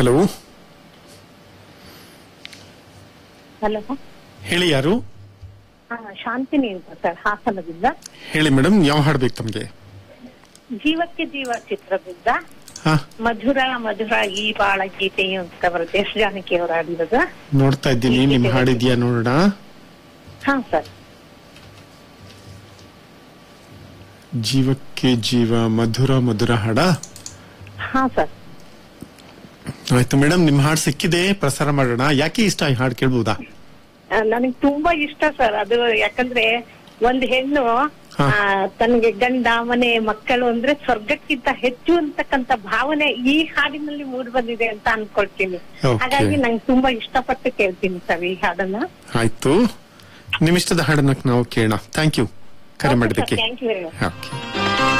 Hello hello ಹೇಳಿ ಯಾರು ಹಾ ಶಾಂತಿನಿ ಅಂತ ಸರ್ ಹಾಸನದಿಂದ ಹೇಳಿ ಮೇಡಮ್ ಯಾವ ಹಾಡು ಬೇಕು ತಮಗೆ ಜೀವಕ್ಕೆ ಜೀವ ಚಿತ್ರದಿಂದ ಹಾ ಮಧುರ ಮಧುರ ಈ ಬಾಳ ಗೀತೆಯು ಅಂತ ಬರುತ್ತೆ ಎಸ್ ಜಾನಕಿ ಅವರು ಆಡಿರೋದು ನೋಡ್ತಾ ಇದ್ದೀನಿ ನಿಮ್ ಹಾಡಿದ್ಯಾ ನೋಡೋಣ ಹಾ ಸರ್ ಜೀವಕ್ಕೆ ಜೀವ ಮಧುರ ಮಧುರ ಹಾಡ ಹಾ ಸರ್ ಆಯ್ತು ಮೇಡಮ್ ನಿಮ್ ಹಾಡು ಸಿಕ್ಕಿದೆ ಪ್ರಸಾರ ಮಾಡೋಣ ಯಾಕೆ ಇಷ್ಟ ಈ ಹಾಡು ಕೇಳ್ಬೋದಾ ನನಗೆ ತುಂಬಾ ಇಷ್ಟ ಸರ್ ಅದು ಯಾಕಂದ್ರೆ ಒಂದ್ ಹೆಣ್ಣು ಹಾ. ಆ, ತನಗೆ ಗಂಡ ಮನೆ ಮಕ್ಕಳು ಅಂದ್ರೆ ಸ್ವರ್ಗಕ್ಕಿಂತ ಹೆಚ್ಚು ಅಂತಕ್ಕಂತ ಭಾವನೆ ಈ ಹಾಡಿನಲ್ಲಿ ಮೂಡ್ ಬಂದಿದೆ ಅಂತ ಅನ್ಕೊಳ್ತೀನಿ Okay. ಹಾಗಾಗಿ ನಂಗೆ ತುಂಬಾ ಇಷ್ಟಪಟ್ಟು ಕೇಳ್ತೀನಿ ಸರ್ ಈ ಹಾಡನ್ನ ಆಯ್ತು ನಿಮ್ ಇಷ್ಟದ ಹಾಡನ್ನ ನಾವು ಕೇಳೋಣ ಥ್ಯಾಂಕ್ ಯು ಕರೆ ಮಾಡಿದ್ದಕ್ಕೆ thank you very much okay